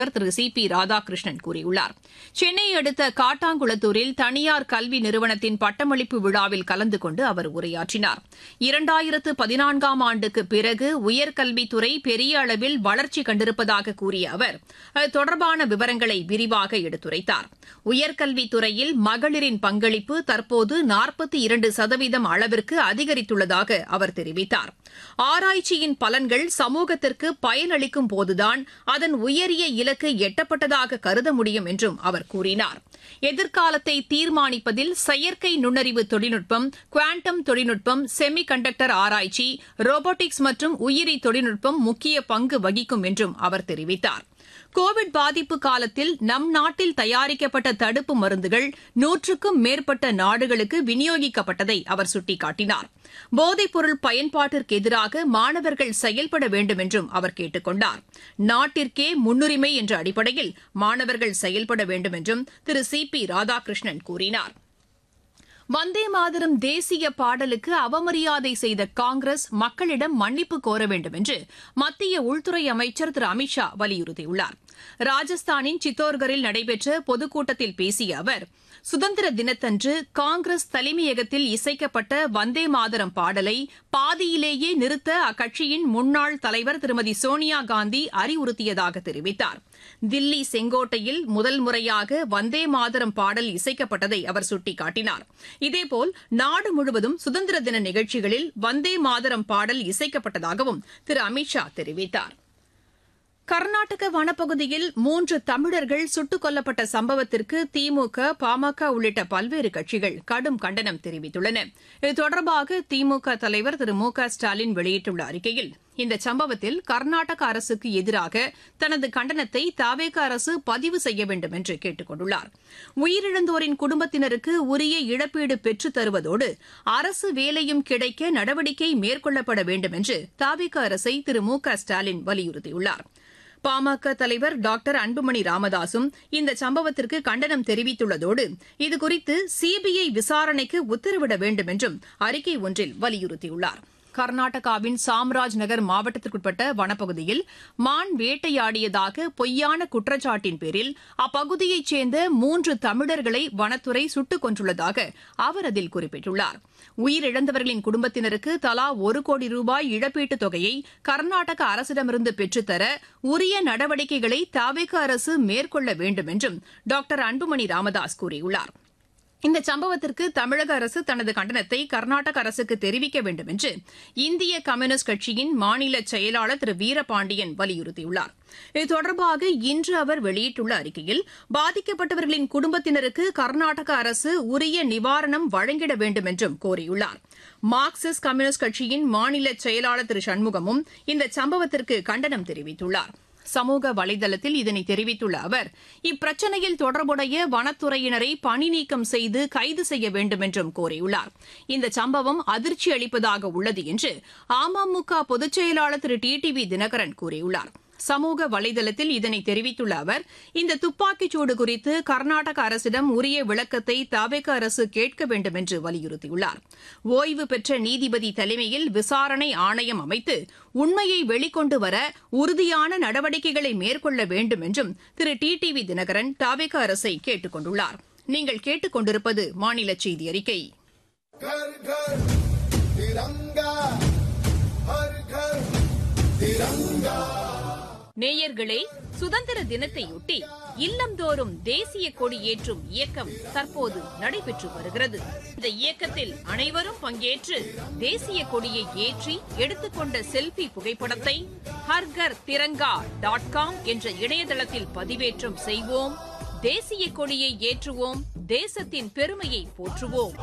திரு C B Radhakrishnan கூறியுள்ளார் சென்னையை அடுத்த காட்டாங்குளத்தூரில் தனியார் கல்வி நிறுவனத்தின் பட்டமளிப்பு விழாவில் கலந்து கொண்டு அவர் உரையாற்றினார் இரண்டாயிரத்து பதினான்காம் ஆண்டுக்கு பிறகு உயர்கல்வித்துறை பெரிய அளவில் வளர்ச்சி கண்டிருப்பதாக கூறிய அவர் அது தொடர்பான விவரங்களை விரிவாக எடுத்துரைத்தார் உயர்கல்வித்துறையில் மகளிரின் பங்களிப்பு தற்போது நாற்பத்தி இரண்டு சதவீதம் அளவிற்கு அதிகரித்துள்ளதாக அவர் தெரிவித்தார் ஆராய்ச்சியின் பலன்கள் சமூகத்திற்கு பயனளிக்கும் போதுதான் அதன் உயரிய இலக்கு எட்டப்பட்டதாக கருத முடியும் என்றும் அவர் கூறினார் எதிர்காலத்தை தீர்மானிப்பதில் செயற்கை நுண்ணறிவு தொழில்நுட்பம் குவாண்டம் தொழில்நுட்பம் செமி கண்டக்டர் ஆராய்ச்சி ரோபோட்டிக்ஸ் மற்றும் உயிரி தொழில்நுட்பம் முக்கிய பங்கு வகிக்கும் என்றும் அவர் தெரிவித்தார் கோவிட் பாதிப்பு காலத்தில் நம் நாட்டில் தயாரிக்கப்பட்ட தடுப்பு மருந்துகள் நூற்றுக்கும் மேற்பட்ட நாடுகளுக்கு விநியோகிக்கப்பட்டதை அவர் சுட்டிக்காட்டினார் போதைப்பொருள் பயன்பாட்டிற்கு எதிராக மாணவர்கள் செயல்பட வேண்டும் என்றும் அவர் கேட்டுக் கொண்டார் நாட்டிற்கே முன்னுரிமை என்ற அடிப்படையில் மாணவர்கள் செயல்பட வேண்டும் என்றும் திரு சி பி ராதாகிருஷ்ணன் கூறினார் வந்தே மாதரம் தேசிய பாடலுக்கு அவமரியாதை செய்த காங்கிரஸ் மக்களிடம் மன்னிப்பு கோர வேண்டும் என்று மத்திய உள்துறை அமைச்சர் திரு அமித்ஷா வலியுறுத்தியுள்ளார் ராஜஸ்தானின் சித்தோர்கரில் நடைபெற்ற பொதுக்கூட்டத்தில் பேசிய அவர் சுதந்திர தினத்தன்று காங்கிரஸ் தலைமையகத்தில் இசைக்கப்பட்ட வந்தே மாதரம் பாடலை பாதியிலேயே நிறுத்த அக்கட்சியின் முன்னாள் தலைவர் திருமதி சோனியா காந்தி அறிவுறுத்தியதாக தெரிவித்தார் தில்லி செங்கோட்டையில் முதல் முறையாக வந்தே மாதரம் பாடல் இசைக்கப்பட்டதை அவர் சுட்டிக்காட்டினார் இதேபோல் நாடு முழுவதும் சுதந்திர தின நிகழ்ச்சிகளில் வந்தே மாதரம் பாடல் இசைக்கப்பட்டதாகவும் திரு அமித்ஷா தெரிவித்தார் கர்நாடக வனப்பகுதியில் மூன்று தமிழர்கள் சுட்டுக் கொல்லப்பட்ட சம்பவத்திற்கு திமுக பாமக உள்ளிட்ட பல்வேறு கட்சிகள் கடும் கண்டனம் தெரிவித்துள்ளன இது தொடர்பாக திமுக தலைவர் திரு மு க ஸ்டாலின் வெளியிட்டுள்ள அறிக்கையில் இந்த சம்பவத்தில் கர்நாடக அரசுக்கு எதிராக தனது கண்டனத்தை தாவேக அரசு பதிவு செய்ய வேண்டும் என்று கேட்டுக் கொண்டுள்ளார் உயிரிழந்தோரின் குடும்பத்தினருக்கு உரிய இழப்பீடு பெற்றுத் தருவதோடு அரசு வேலையும் கிடைக்க நடவடிக்கை மேற்கொள்ளப்பட வேண்டும் என்று தாவேக அரசை திரு மு க ஸ்டாலின் வலியுறுத்தியுள்ளார் பாமக தலைவர் டாக்டர் அன்புமணி ராமதாசும் இந்த சம்பவத்திற்கு கண்டனம் தெரிவித்துள்ளதோடு இதுகுறித்து சிபிஐ விசாரணைக்கு உத்தரவிட வேண்டும் என்றும் அறிக்கை ஒன்றில் வலியுறுத்தியுள்ளார் கர்நாடகாவின் சாம்ராஜ் நகர் மாவட்டத்திற்குட்பட்ட வனப்பகுதியில் மான் வேட்டையாடியதாக பொய்யான குற்றச்சாட்டின் பேரில் அப்பகுதியைச் சேர்ந்த மூன்று தமிழர்களை வனத்துறை சுட்டுக் கொன்றுள்ளதாக அவர் அதில் குறிப்பிட்டுள்ளார் உயிரிழந்தவர்களின் குடும்பத்தினருக்கு தலா ஒரு கோடி ரூபாய் இழப்பீட்டுத் தொகையை கர்நாடக அரசிடமிருந்து பெற்றுத்தர உரிய நடவடிக்கைகளை தாவேக அரசு மேற்கொள்ள வேண்டும் என்றும் டாக்டர் அன்புமணி ராமதாஸ் கூறியுள்ளார் இந்த சம்பவத்திற்கு தமிழக அரசு தனது கண்டனத்தை கர்நாடக அரசுக்கு தெரிவிக்க வேண்டும் என்று இந்திய கம்யூனிஸ்ட் கட்சியின் மாநில செயலாளர் திரு வீரபாண்டியன் வலியுறுத்தியுள்ளார் இது தொடர்பாக இன்று அவர் வெளியிட்டுள்ள அறிக்கையில் பாதிக்கப்பட்டவர்களின் குடும்பத்தினருக்கு கர்நாடக அரசு உரிய நிவாரணம் வழங்கிட வேண்டும் என்றும் கோரியுள்ளார் மார்க்சிஸ்ட் கம்யூனிஸ்ட் கட்சியின் மாநில செயலாளர் திரு சண்முகமும் இந்த சம்பவத்திற்கு கண்டனம் தெரிவித்துள்ளார் சமூக வலைதளத்தில் இதனை தெரிவித்துள்ள அவர் இப்பிரச்சினையில் தொடர்புடைய வனத்துறையினரை பணி நீக்கம் செய்து கைது செய்ய வேண்டும் என்றும் கோரியுள்ளார் இந்த சம்பவம் அதிர்ச்சி அளிப்பதாக உள்ளது என்று அமமுக பொதுச் செயலாளர் திரு டி டி வி தினகரன் கூறியுள்ளார் சமூக வலைதளத்தில் இதனை தெரிவித்துள்ள அவர் இந்த துப்பாக்கிச்சூடு குறித்து கர்நாடக அரசிடம் உரிய விளக்கத்தை தவேக அரசு கேட்க வேண்டும் என்று வலியுறுத்தியுள்ளார் ஓய்வு பெற்ற நீதிபதி தலைமையில் விசாரணை ஆணையம் அமைத்து உண்மையை வெளிக்கொண்டு வர உறுதியான நடவடிக்கைகளை மேற்கொள்ள வேண்டும் என்றும் திரு டி டி வி தினகரன் தவேக அரசை கேட்டுக் கொண்டுள்ளார் நீங்கள் கேட்டுக் கொண்டிருப்பது மாநில செய்தி அறிக்கை घर घर तिरंगा हर घर तिरंगा நேயர்களே சுதந்திர தினத்தையொட்டி இல்லந்தோறும் தேசிய கொடி ஏற்றும் இயக்கம் தற்போது நடைபெற்று வருகிறது இந்த இயக்கத்தில் அனைவரும் பங்கேற்று தேசிய கொடியை ஏற்றி எடுத்துக்கொண்ட செல்பி புகைப்படத்தை ஹர்கர் திரங்கா டாட் காம் என்ற இணையதளத்தில் பதிவேற்றம் செய்வோம் தேசிய கொடியை ஏற்றுவோம் தேசத்தின் பெருமையை போற்றுவோம்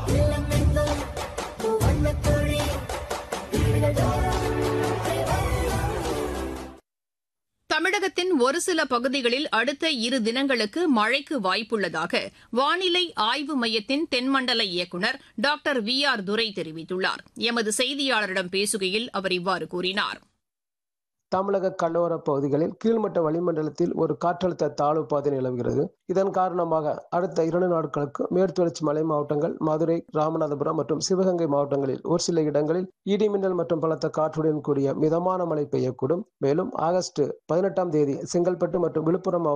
தமிழகத்தின் ஒரு சில பகுதிகளில் அடுத்த இரு தினங்களுக்கு மழைக்கு வாய்ப்புள்ளதாக வானிலை ஆய்வு மையத்தின் தென்மண்டல இயக்குநர் டாக்டர் வி ஆர் துரை தெரிவித்துள்ளார் எமது செய்தியாளரிடம் பேசுகையில் அவர் இவ்வாறு கூறினார் தமிழக கடலோர பகுதிகளில் கீழ்மட்ட வளிமண்டலத்தில் ஒரு காற்றழுத்த தாழ்வு பாதை நிலவுகிறது இதன் காரணமாக அடுத்த இரண்டு நாட்களுக்கு மேற்குத்தொடர்ச்சி மலை மாவட்டங்கள் மதுரை ராமநாதபுரம் மற்றும் சிவகங்கை மாவட்டங்களில் ஒரு சில இடங்களில் இடிமின்னல் மற்றும் பலத்த காற்றுடன் கூடிய மிதமான மழை பெய்யக்கூடும் மேலும் ஆகஸ்ட் பதினெட்டாம் தேதி செங்கல்பட்டு மற்றும் விழுப்புரம்